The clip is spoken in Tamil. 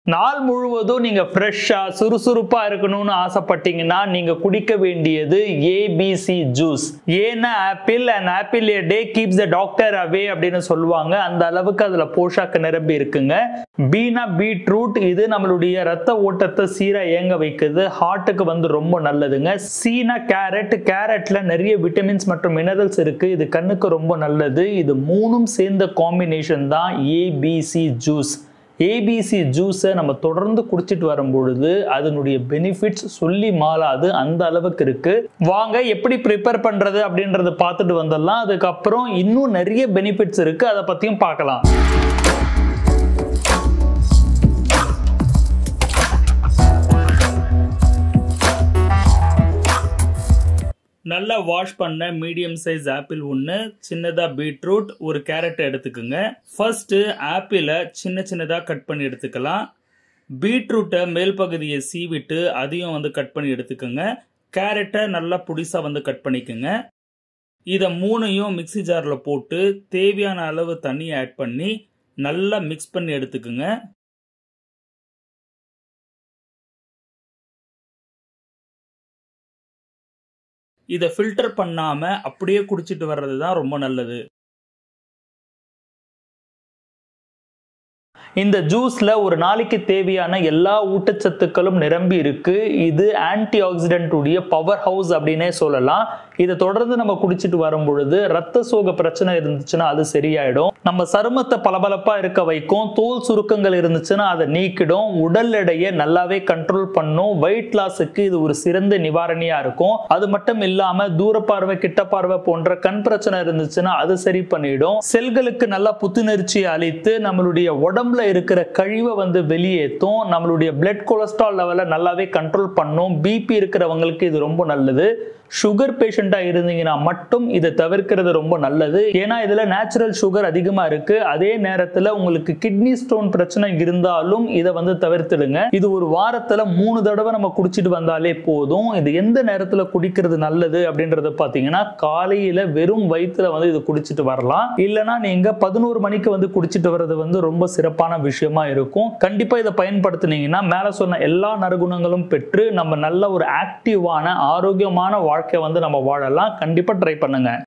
நாள் முழுவதும் நீங்க ஃப்ரெஷ்ஷா சுறுசுறுப்பா இருக்கணும்னு ஆசைப்பட்டீங்கன்னா நீங்க குடிக்க வேண்டியது ஏபிசி ஜூஸ் ஏன்னா apple and apple a day keeps the doctor away அப்படின்னு சொல்லுவாங்க அந்த அளவுக்கு அதுல போஷாக்கு நிரம்பி இருக்குங்க பீனா பீட்ரூட் இது நம்மளுடைய ரத்த ஓட்டத்தை சீரா இயங்க வைக்குது ஹார்ட்டுக்கு வந்து ரொம்ப நல்லதுங்க சீனா கேரட் கேரட்ல நிறைய விட்டமின்ஸ் மற்றும் மினரல்ஸ் இருக்கு இது கண்ணுக்கு ரொம்ப நல்லது இது மூணும் சேர்ந்த காம்பினேஷன் தான் ஏபிசி ஜூஸ் ஏபிசி ஜூஸை நம்ம தொடர்ந்து குடிச்சிட்டு வரும் பொழுது அதனுடைய பெனிஃபிட்ஸ் சொல்லி மாறாது அந்த அளவுக்கு இருக்கு வாங்க எப்படி ப்ரிப்பேர் பண்றது அப்படின்றத பார்த்துட்டு வந்துடலாம் அதுக்கப்புறம் இன்னும் நிறைய பெனிஃபிட்ஸ் இருக்கு அதை பத்தியும் பார்க்கலாம் நல்லா வாஷ் பண்ண மீடியம் சைஸ் ஆப்பிள் ஒன்று சின்னதாக பீட்ரூட் ஒரு கேரட் எடுத்துக்கோங்க ஃபர்ஸ்ட் ஆப்பிளை சின்ன சின்னதாக கட் பண்ணி எடுத்துக்கலாம் பீட்ரூட்டை மேல் பகுதியை சீவிட்டு அதையும் வந்து கட் பண்ணி எடுத்துக்கோங்க கேரட்டை நல்லா புடிசாக வந்து கட் பண்ணிக்கோங்க இதை மூணையும் மிக்சி ஜாரில் போட்டு தேவையான அளவு தண்ணி ஆட் பண்ணி நல்லா மிக்ஸ் பண்ணி எடுத்துக்கோங்க இதை ஃபில்டர் பண்ணாம அப்படியே குடிச்சிட்டு வர்றது தான் ரொம்ப நல்லது இந்த ஜூஸ்ல ஒரு நாளைக்கு தேவையான எல்லா ஊட்டச்சத்துக்களும் நிரம்பி இருக்கு இது ஆன்டி ஆக்சிடென்ட் உடைய பவர் ஹவுஸ் அப்படின்னே சொல்லலாம் இதை தொடர்ந்து நம்ம குடிச்சிட்டு வரும் பொழுது ரத்த சோக பிரச்சனை இருந்துச்சுன்னா அது சரியாயிடும் நம்ம சருமத்தை பளபளப்பா இருக்க வைக்கும் தோல் சுருக்கங்கள் இருந்துச்சுன்னா அதை நீக்கிடும் உடல் எடையை நல்லாவே கண்ட்ரோல் பண்ணும் வெயிட் லாஸுக்கு இது ஒரு சிறந்த நிவாரணியா இருக்கும் அது மட்டும் இல்லாம தூர பார்வை கிட்ட பார்வை போன்ற கண் பிரச்சனை இருந்துச்சுன்னா அது சரி பண்ணிடும் செல்களுக்கு நல்லா புத்துணர்ச்சி அளித்து நம்மளுடைய உடம்புல இருக்கிற கழிவை வந்து வெளியேற்றும் நம்மளுடைய பிளட் கொலஸ்ட்ரால் லெவலை நல்லாவே கண்ட்ரோல் பண்ணும் பிபி இருக்கிறவங்களுக்கு இது ரொம்ப நல்லது சுகர் பேஷண்டா இருந்தீங்கன்னா மட்டும் இதை தவிர்க்கிறது ரொம்ப நல்லது ஏன்னா இதுல நேச்சுரல் சுகர் அதிகமா இருக்கு அதே நேரத்துல உங்களுக்கு கிட்னி ஸ்டோன் பிரச்சனை இருந்தாலும் இதை வந்து தவிர்த்துடுங்க இது ஒரு வாரத்துல மூணு தடவை நம்ம குடிச்சிட்டு வந்தாலே போதும் இது எந்த நேரத்துல குடிக்கிறது நல்லது அப்படின்றத பாத்தீங்கன்னா காலையில வெறும் வயிற்றுல வந்து இது குடிச்சிட்டு வரலாம் இல்லைன்னா நீங்க பதினோரு மணிக்கு வந்து குடிச்சிட்டு வர்றது வந்து ரொம்ப சிறப்பான விஷயமா இருக்கும் கண்டிப்பா இதை பயன்படுத்தினீங்கன்னா மேல சொன்ன எல்லா நறுகுணங்களும் பெற்று நம்ம நல்ல ஒரு ஆக்டிவான ஆரோக்கியமான வாழ்க்கை வந்து நம்ம வாழலாம் கண்டிப்பா ட்ரை பண்ணுங்க